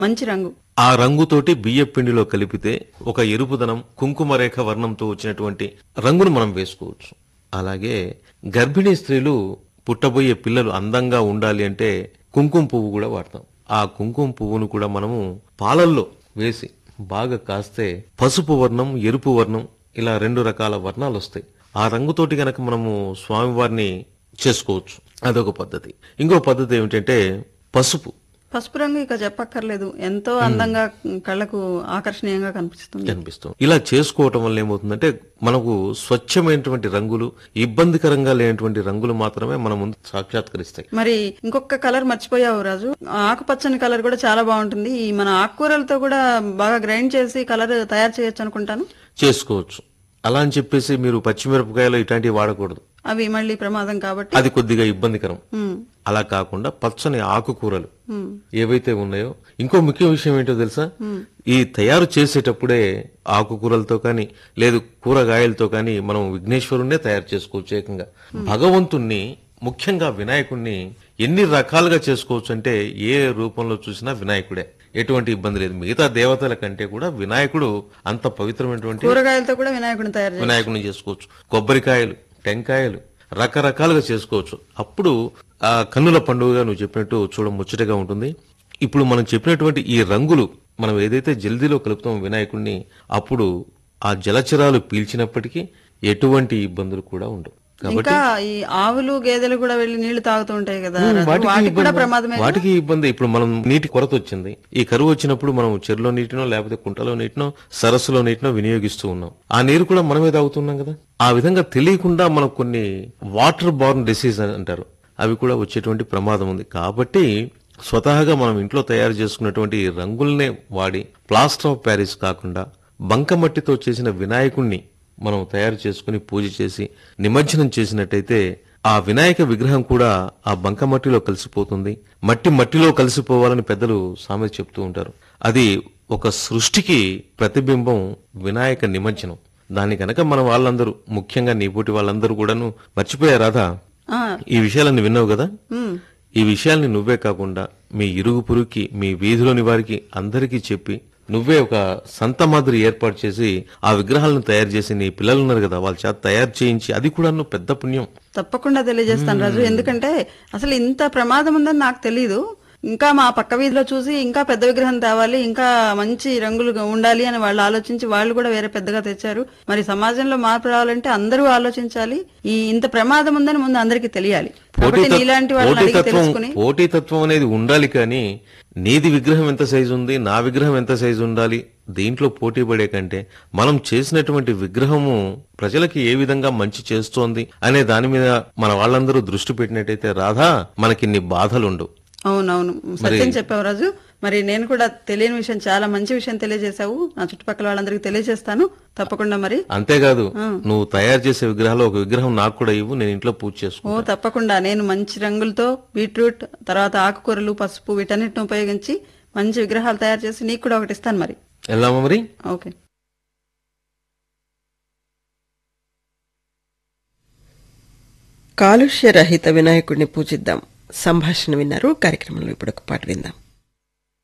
మంచి రంగు ఆ రంగుతోటి బియ్య పిండిలో కలిపితే ఒక ఎరుపుదనం కుంకుమ రేఖ వర్ణంతో వచ్చినటువంటి రంగును మనం వేసుకోవచ్చు అలాగే గర్భిణీ స్త్రీలు పుట్టబోయే పిల్లలు అందంగా ఉండాలి అంటే కుంకుమ పువ్వు కూడా వాడతాం ఆ కుంకుమ పువ్వును కూడా మనము పాలల్లో వేసి బాగా కాస్తే పసుపు వర్ణం ఎరుపు వర్ణం ఇలా రెండు రకాల వర్ణాలు వస్తాయి ఆ రంగుతోటి గనక మనము స్వామివారిని చేసుకోవచ్చు అదొక పద్ధతి ఇంకో పద్ధతి ఏమిటంటే పసుపు పసుపు రంగు ఇక చెప్పక్కర్లేదు ఎంతో అందంగా కళ్ళకు ఆకర్షణీయంగా కనిపిస్తుంది కనిపిస్తుంది ఇలా చేసుకోవటం వల్ల ఏమవుతుందంటే మనకు స్వచ్ఛమైనటువంటి రంగులు ఇబ్బందికరంగా లేనటువంటి రంగులు మాత్రమే మన ముందు సాక్షాత్కరిస్తాయి మరి ఇంకొక కలర్ మర్చిపోయావు రాజు ఆకుపచ్చని కలర్ కూడా చాలా బాగుంటుంది ఈ మన ఆకుకూరలతో కూడా బాగా గ్రైండ్ చేసి కలర్ తయారు చేయొచ్చు అనుకుంటాను చేసుకోవచ్చు అలా అని చెప్పేసి మీరు పచ్చిమిరపకాయలు ఇట్లాంటివి వాడకూడదు అవి మళ్ళీ ప్రమాదం కాబట్టి అది కొద్దిగా ఇబ్బందికరం ఉమ్, అలా కాకుండా పచ్చని ఆకుకూరలు ఉమ్, ఏవైతే ఉన్నాయో ఇంకో ముఖ్య విషయం ఏంటో తెలుసా ఈ తయారు చేసేటప్పుడే ఆకుకూరలతో కానీ లేదు కూరగాయలతో కానీ మనం విఘ్నేశ్వరుణ్ణే తయారు చేసుకోవచ్చు ఏకంగా భగవంతుణ్ణి ముఖ్యంగా వినాయకుణ్ణి ఎన్ని రకాలుగా చేసుకోవచ్చు అంటే ఏ రూపంలో చూసినా వినాయకుడే ఎటువంటి ఇబ్బంది లేదు మిగతా దేవతల కంటే కూడా వినాయకుడు అంత పవిత్రమైనటువంటి కూరగాయలతో కూడా వినాయకుడిని తయారు చేయాలి వినాయకుడిని చేసుకోవచ్చు కొబ్బరికాయలు టెంకాయలు రకరకాలుగా చేసుకోవచ్చు అప్పుడు ఆ కన్నుల పండుగగా నువ్వు చెప్పినట్టు చూడ ముచ్చటగా ఉంటుంది ఇప్పుడు మనం చెప్పినటువంటి ఈ రంగులు మనం ఏదైతే జల్దీలో కలుపుతాం వినాయకుడిని అప్పుడు ఆ జలచరాలు పీల్చినప్పటికీ ఎటువంటి ఇబ్బందులు కూడా ఉండవు కాబట్టి ఇంకా ఈ ఆవులు గేదెలు కూడా వెళ్లి నీళ్లు తాగుతూ ఉంటాయి కదా రాజు. వాటికి వాటికి కూడా ఇబ్బంది. ప్రమాదమే వాటికి ఇబ్బంది ఇప్పుడు మనం నీటి కొరత వచ్చింది ఈ కరువు వచ్చినప్పుడు మనం చెరులో నీటినో లేకపోతే కుంటలో నీటినో సరస్సులో నీటినో వినియోగిస్తూ ఉన్నాం ఆ నీరు కూడా మనమే తాగుతున్నాం కదా ఆ విధంగా తెలియకుండా మనకు కొన్ని వాటర్ బార్న్ డిసీజ్ అంటారు అవి కూడా వచ్చేటువంటి ప్రమాదం ఉంది కాబట్టి స్వతహాగా మనం ఇంట్లో తయారు చేసుకున్నటువంటి ఈ రంగుల్నే వాడి ప్లాస్టర్ ఆఫ్ ప్యారిస్ కాకుండా బంకమట్టితో చేసిన వినాయకుణ్ణి మనం తయారు చేసుకుని పూజ చేసి నిమజ్జనం చేసినట్టయితే ఆ వినాయక విగ్రహం కూడా ఆ బంకమట్టిలో కలిసిపోతుంది మట్టి మట్టిలో కలిసిపోవాలని పెద్దలు సామెత చెప్తూ ఉంటారు అది ఒక సృష్టికి ప్రతిబింబం వినాయక నిమజ్జనం దాన్ని కనుక మన వాళ్ళందరూ ముఖ్యంగా నీపోటి వాళ్ళందరూ కూడాను మర్చిపోయారు రాధా ఆ, ఈ విషయాలన్నీ విన్నావు కదా ఉమ్, ఈ విషయాల్ని నువ్వే కాకుండా మీ ఇరుగు పురుగుకి మీ వీధిలోని వారికి అందరికీ చెప్పి నువ్వే ఒక సంత మాదిరి ఏర్పాటు చేసి ఆ విగ్రహాలను తయారు చేసి నీ పిల్లలు ఉన్నారు కదా వాళ్ళ చేత తయారు చేయించి అది కూడా పెద్ద పుణ్యం తప్పకుండా తెలియజేస్తాను రాజు ఎందుకంటే అసలు ఇంత ప్రమాదం ఉందని నాకు తెలియదు ఇంకా మా పక్క వీధిలో చూసి ఇంకా పెద్ద విగ్రహం తేవాలి ఇంకా మంచి రంగులు ఉండాలి అని వాళ్ళు ఆలోచించి వాళ్ళు కూడా వేరే పెద్దగా తెచ్చారు మరి సమాజంలో మార్పు రావాలంటే అందరూ ఆలోచించాలి ఈ ఇంత ప్రమాదం ఉందని ముందు అందరికీ తెలియాలి కాబట్టి పోటీతత్- నీలాంటి వాళ్ళని అడిగి పోటీతత్వం తెలుసుకుని పోటీతత్వం అనేది ఉండాలి కానీ నీది విగ్రహం ఎంత సైజు ఉంది నా విగ్రహం ఎంత సైజు ఉండాలి దీంట్లో పోటీ పడే కంటే మనం చేసినటువంటి విగ్రహము ప్రజలకి ఏ విధంగా మంచి చేస్తోంది అనే దాని మీద మన వాళ్ళందరూ దృష్టి పెట్టినట్టయితే రాధా మనకిన్ని బాధలుండవు అవునవును సత్యం చెప్పావు రాజు మరి నేను కూడా తెలియని విషయం చాలా మంచి విషయం తెలియజేశావు నా చుట్టుపక్కల వాళ్ళందరికీ తెలియజేస్తాను తప్పకుండా మరి అంతేకాదు నువ్వు తయారు చేసే విగ్రహాలు ఒక విగ్రహం నాకు కూడా ఇవ్వు నేను ఇంట్లో పూజ చేసుకో ఓ తప్పకుండా నేను మంచి రంగులతో బీట్రూట్ తర్వాత ఆకుకూరలు పసుపు వీటన్నిటిని ఉపయోగించి మంచి విగ్రహాలు తయారు చేసి నీకు కూడా ఒకటి ఇస్తాను మరి వెళ్దామా మరి ఓకే కాలుష్య రహిత వినాయకుడిని పూజిద్దాం సంభాషణ విన్నారు కార్యక్రమంలో ఇప్పుడు ఒక పాట విందాం